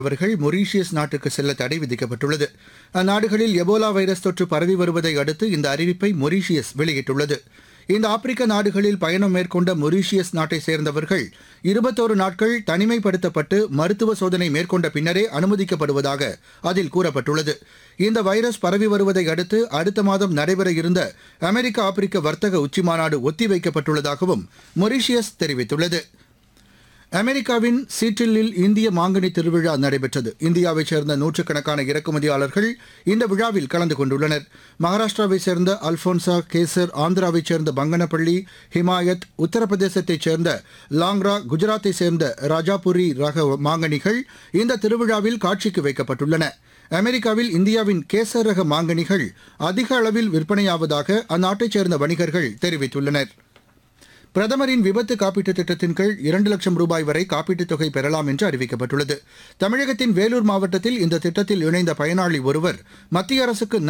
அவர்கள் மொரீஷியஸ் நாட்டுக்கு செல்ல தடை விதிக்கப்பட்டுள்ளது அந்நாடுகளில் எபோலா வைரஸ் தொற்று பரவி வருவதை அடுத்து இந்த அறிவிப்பை மொரீஷியஸ் வெளியிட்டுள்ளது இந்த ஆப்பிரிக்க நாடுகளில் பயணம் மேற்கொண்ட மொரீஷியஸ் நாட்டைச் சேர்ந்தவர்கள் இருபத்தோரு நாட்கள் தனிமைப்படுத்தப்பட்டு மருத்துவ சோதனை மேற்கொண்ட பின்னரே அனுமதிக்கப்படுவதாக அதில் கூறப்பட்டுள்ளது இந்த வைரஸ் பரவி வருவதை அடுத்து அடுத்த மாதம் நடைபெற இருந்த அமெரிக்க ஆப்பிரிக்க வர்த்தக உச்சிமாநாடு ஒத்திவைக்கப்பட்டுள்ளதாகவும் மொரீஷியஸ் தெரிவித்துள்ளது அமெரிக்காவின் சீட்டில்லில் இந்திய மாங்கனி திருவிழா நடைபெற்றது இந்தியாவைச் சேர்ந்த நூற்றுக்கணக்கான இறக்குமதியாளர்கள் இந்த விழாவில் கலந்து கொண்டுள்ளனர் மகாராஷ்டிராவைச் சேர்ந்த அல்போன்சா கேசர் ஆந்திராவைச் சேர்ந்த பங்கனப்பள்ளி ஹிமாயத் உத்தரப்பிரதேசத்தைச் சேர்ந்த லாங்ரா குஜராத்தைச் சேர்ந்த ராஜாபுரி ரக மாங்கனிகள் இந்த திருவிழாவில் காட்சிக்கு வைக்கப்பட்டுள்ளன அமெரிக்காவில் இந்தியாவின் கேசர் ரக மாங்கனிகள் அதிக அளவில் விற்பனையாவதாக அந்நாட்டைச் சேர்ந்த வணிகர்கள் தெரிவித்துள்ளனர் பிரதமரின் விபத்து காப்பீட்டுத் திட்டத்தின் கீழ் இரண்டு லட்சம் ரூபாய் வரை காப்பீட்டுத் தொகை பெறலாம் என்று அறிவிக்கப்பட்டுள்ளது தமிழகத்தின் வேலூர் மாவட்டத்தில் இந்த திட்டத்தில் இணைந்த பயனாளி ஒருவர் மத்திய அரசுக்கு